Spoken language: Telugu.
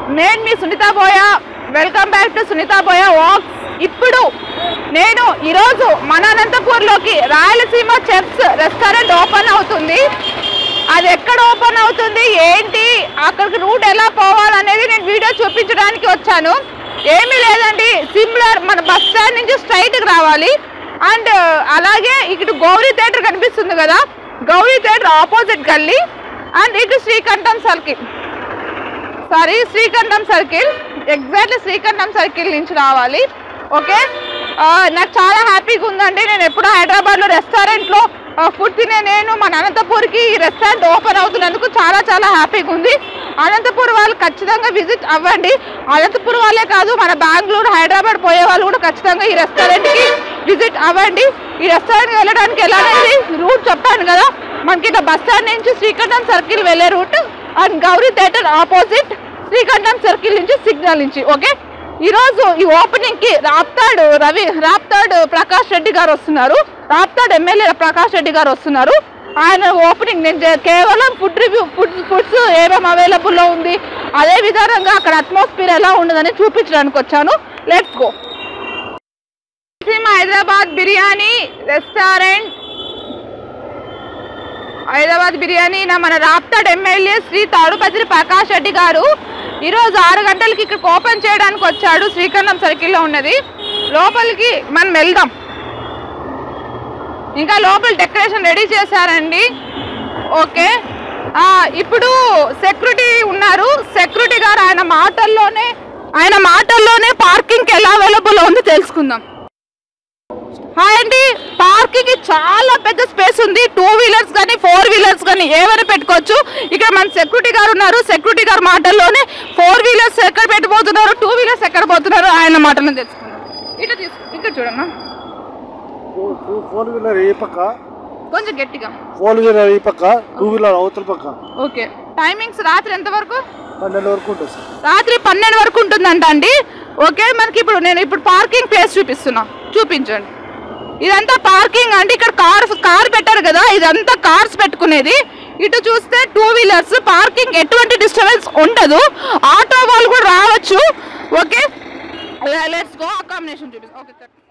నేను మీ Sunitha Boya welcome back to Sunitha Boya vlogs ఇప్పుడు నేను ఈరోజు మన అనంతపూర్లోకి రాయలసీమ చెఫ్స్ రెస్టారెంట్ ఓపెన్ అవుతుంది అది ఎక్కడ ఓపెన్ అవుతుంది ఏంటి అక్కడికి రూట్ ఎలా పోవాలనేది నేను వీడియో చూపించడానికి వచ్చాను ఏమీ లేదండి సిమిలర్ మన బస్ స్టాండ్ నుంచి స్ట్రైట్కి రావాలి అండ్ అలాగే ఇటు గౌరీ థియేటర్ కనిపిస్తుంది కదా గౌరీ థియేటర్ ఆపోజిట్ గల్లీ అండ్ ఇటు Srikantham circle sorry Srikantham circle exactly Srikantham circle నుంచి రావాలి ఓకే ఆ, నాకు చాలా హ్యాపీగా ఉందండి నేను ఎప్పుడు హైదరాబాద్లో రెస్టారెంట్లో ఫుడ్ తినే నేను మన అనంతపూర్కి ఈ రెస్టారెంట్ ఓపెన్ అవుతున్నందుకు చాలా చాలా హ్యాపీగా ఉంది అనంతపూర్ వాళ్ళు ఖచ్చితంగా విజిట్ అవ్వండి అనంతపూర్ వాళ్ళే కాదు మన బెంగళూరు హైదరాబాద్ పోయే వాళ్ళు కూడా ఖచ్చితంగా ఈ రెస్టారెంట్కి విజిట్ అవ్వండి ఈ రెస్టారెంట్కి వెళ్ళడానికి ఎలాగైంది రూట్ చెప్పాను కదా మనకి ఇట్లా బస్ స్టాండ్ నుంచి శ్రీకంఠం సర్కిల్ వెళ్ళే route and Gowri theatre opposite Srikantham circle నుంచి సిగ్నల్ నుంచి ఓకే ఈరోజు ఈ ఓపెనింగ్ కి రాప్తాడు రవి రాప్తాడు ప్రకాష్ రెడ్డి గారు వస్తున్నారు రాప్తాడు ఎమ్మెల్యే ప్రకాష్ రెడ్డి గారు వస్తున్నారు ఆయన ఓపెనింగ్ నేను జే- కేవలం ఫుడ్ రివ్యూ ఫుడ్ ఫుడ్స్ ఏమేమి అవైలబుల్లో ఉంది అదే విధంగా అక్కడ అట్మాస్ఫియర్ ఎలా ఉండదని చూపించడానికి వచ్చాను let's go Hyderabad biryani restaurant Hyderabad biryani నా మన రాప్తాడ్ ఎమ్మెల్యే శ్రీ తాడుపత్రి ప్రకాష్ రెడ్డి గారు ఈరోజు ఆరు గంటలకి ఇక్కడ ఓపెన్ చేయడానికి వచ్చాడు శ్రీకంఠం సర్కిల్లో ఉన్నది లోపలికి మనం వెళ్దాం ఇంకా లోపల డెకరేషన్ రెడీ చేశారండి ఓకే ఆ, ఇప్పుడు సెక్యూరిటీ ఉన్నారు సెక్యూరిటీ గారు ఆయన మాటల్లోనే ఆయన మాటల్లోనే పార్కింగ్ ఎలా అవైలబుల్ ఉంది తెలుసుకుందాం హాయ్ అండి పార్కింగ్ కి చాలా పెద్ద స్పేస్ ఉంది టూ వీలర్స్ కానీ ఫోర్ వీలర్స్ కానీ ఏమైనా పెట్టుకోవచ్చు ఇక్కడ మన సెక్యూరిటీ గారు ఉన్నారు సెక్యూరిటీ గారు మాటల్లోనే ఫోర్ వీలర్స్ ఎక్కడ పెట్టిపోతున్నారు టూ వీలర్స్ ఎక్కడ పోతున్నారు ఆయన మాటలను తెలుసుకుందాం ఇటు తీసు ఇక్కడ చూడమ్మా ఫోర్ వీలర్ ఈ పక్క కొంచెం గట్టిగా ఫోర్ వీలర్ ఈ పక్క టూ వీలర్ అవతల పక్క ఓకే టైమింగ్స్ రాత్రి ఎంత వరకు పన్నెండు వరకు ఉంటుంది సార్ రాత్రి పన్నెండు వరకు ఉంటుందంట అండి ఓకే మనకి ఇప్పుడు నేను ఇప్పుడు పార్కింగ్ ప్లేస్ చూపిస్తున్నా చూపించండి ఇదంతా పార్కింగ్ అండి ఇక్కడ కార్ కార్ పెట్టారు కదా ఇదంతా కార్స్ పెట్టుకునేది ఇటు చూస్తే టూ వీలర్స్ పార్కింగ్ ఎటువంటి డిస్టర్బెన్స్ ఉండదు ఆటో వాళ్ళు కూడా రావచ్చు ఓకే లెట్స్ గో అకామిడేషన్ చూపిస్తాం ఓకే